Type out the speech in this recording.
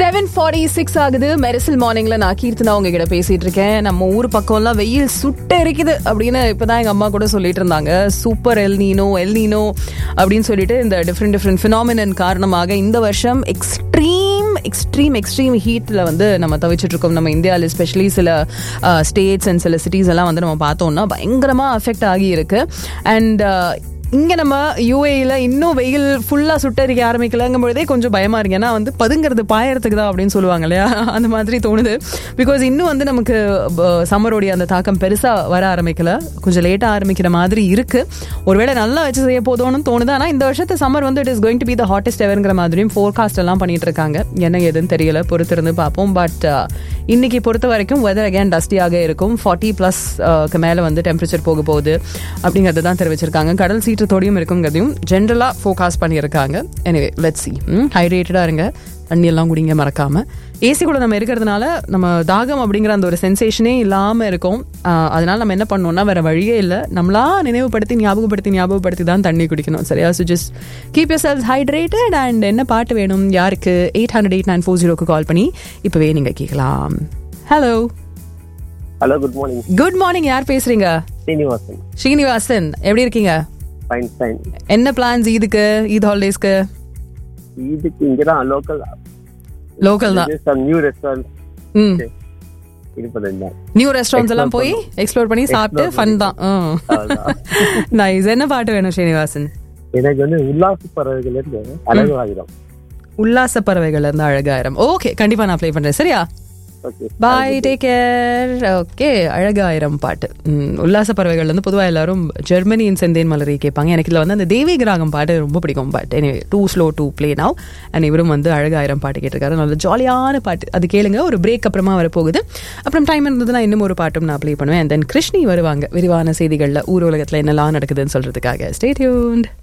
seven forty six ஆகுது மெரிசல் மார்னிங்ல நான் கீர்த்தனா உங்ககிட்ட பேசிட்டு இருக்கேன் நம்ம ஊர் பக்கம்லாம் வெயில் சுட்ட இருக்குது அப்படின்னு இப்பதான் எங்க அம்மா கூட சொல்லிட்டு இருந்தாங்க super El Nino El Nino அப்படின்னு சொல்லிட்டு இந்த டிஃப்ரெண்ட் டிஃப்ரெண்ட் ஃபினாமினன் காரணமாக இந்த வருஷம் எக்ஸ்ட்ரீம் எக்ஸ்ட்ரீம் எக்ஸ்ட்ரீம் ஹீட்ல வந்து நம்ம தவிச்சிட்டு இருக்கோம் நம்ம இந்தியாவில் எஸ்பெஷலி சில ஸ்டேட்ஸ் அண்ட் சில சிட்டிஸ் எல்லாம் வந்து நம்ம பார்த்தோம்னா பயங்கரமா அஃபெக்ட் ஆகி இருக்கு அண்ட் இங்க நம்ம யூஏல இன்னும் வெயில் ஃபுல்லா சுட்டரிக்க ஆரம்பிக்கலங்கும் பொழுதே கொஞ்சம் பயமா இருக்கு ஏன்னா வந்து பதுங்கிறது பாயறதுக்கு தான் அப்படின்னு சொல்லுவாங்க இல்லையா அந்த மாதிரி தோணுது பிகாஸ் இன்னும் வந்து நமக்கு சம்மரோடைய அந்த தாக்கம் பெருசா வர ஆரம்பிக்கல கொஞ்சம் லேட்டா ஆரம்பிக்கிற மாதிரி இருக்கு ஒருவேளை நல்லா வச்சு செய்ய போதோன்னு தோணுது ஆனா இந்த வருஷத்து சம்மர் வந்து it is going to be the hottest எவர்ங்கிற மாதிரியும் ஃபோர்காஸ்ட் எல்லாம் பண்ணிட்டு இருக்காங்க என்ன எதுன்னு தெரியல பொறுத்திருந்து பார்ப்போம் பட் இன்னைக்கு பொறுத்த வரைக்கும் வெதர் அகேன் டஸ்டியாக இருக்கும் ஃபார்ட்டி ப்ளஸ் மேலே வந்து டெம்பரேச்சர் போக போகுது அப்படிங்கிறது தான் தெரிவிச்சிருக்காங்க கடல் சீற்றத்தோடையும் இருக்குங்கிறதையும் ஜென்ரலாக ஃபோகாஸ் பண்ணியிருக்காங்க எனிவே லெட் சி ஹைட்ரேட்டடாக இருங்க தண்ணி எல்லாம் குடிங்க மறக்காம ஏசி கூட நம்ம இருக்கிறதுனால நம்ம தாகம் அப்படிங்கிற அந்த ஒரு சென்சேஷனே இல்லாமல் இருக்கும் ஆஹ் அதனால நம்ம என்ன பண்ணோம்னா வேற வழியே இல்லை நம்மளா நினைவுபடுத்தி ஞாபகப்படுத்தி ஞாபகப்படுத்தி தான் தண்ணி குடிக்கணும் சரியா so just keep your cells hydrated and என்ன பாட்டு வேணும் யாருக்கு eight hundred eight nine four ஜீரோக்கு கால் பண்ணி இப்போவே நீங்கள் கேட்கலாம் hello hello good morning good morning யார் பேசுறீங்க சீனிவாசன் ஸ்ரீனிவாசன் எப்படி இருக்கீங்க ஃபைன் ஃபைன் என்ன பிளான்ஸ் ஈதுக்கு ஈத் ஹாலிடேஸ்க்கு இதுக்கு இங்கதான் லோக்கல் லோக்கல் தான் சம் நியூ ரெஸ்டாரண்ட் ம் இருப்பது நியூ ரெஸ்டாரண்ட்ஸ் எல்லாம் போய் எக்ஸ்ப்ளோர் பண்ணி சாப்பிட்டு ஃபன் தான் நைஸ் என்ன பாட்டு வேணும் ஸ்ரீனிவாசன் எனக்கு வந்து உல்லாச பறவைகள் இருந்து அழகு ஆகிடும் உல்லாச பறவைகள் இருந்து அழகாயிரம் ஓகே கண்டிப்பா நான் ப்ளே பண்றேன் சரியா okay bye take care okay அழகாயிரம் பாட்டு ம், உல்லாச பறவைகள் வந்து பொதுவாக எல்லாரும் ஜெர்மனியின் செந்தேன் மலரை கேட்பாங்க எனக்கு இதில் வந்து அந்த தேவி கிராகம் பாட்டு ரொம்ப பிடிக்கும் பட் எனவே too slow to play now and இவரும் வந்து அழகாயிரம் பாட்டு கேட்டிருக்காரு நல்ல ஜாலியான பாட்டு அது கேளுங்க ஒரு பிரேக் அப்புறமா வரப்போகுது அப்புறம் டைம் இருந்ததுன்னா இன்னும் ஒரு பாட்டும் நான் ப்ளே பண்ணுவேன் தென் கிருஷ்ணி வருவாங்க விரிவான செய்திகளில் ஊர் உலகத்தில் என்னெல்லாம் நடக்குதுன்னு சொல்றதுக்காக ஸ்டே டியூன்ட்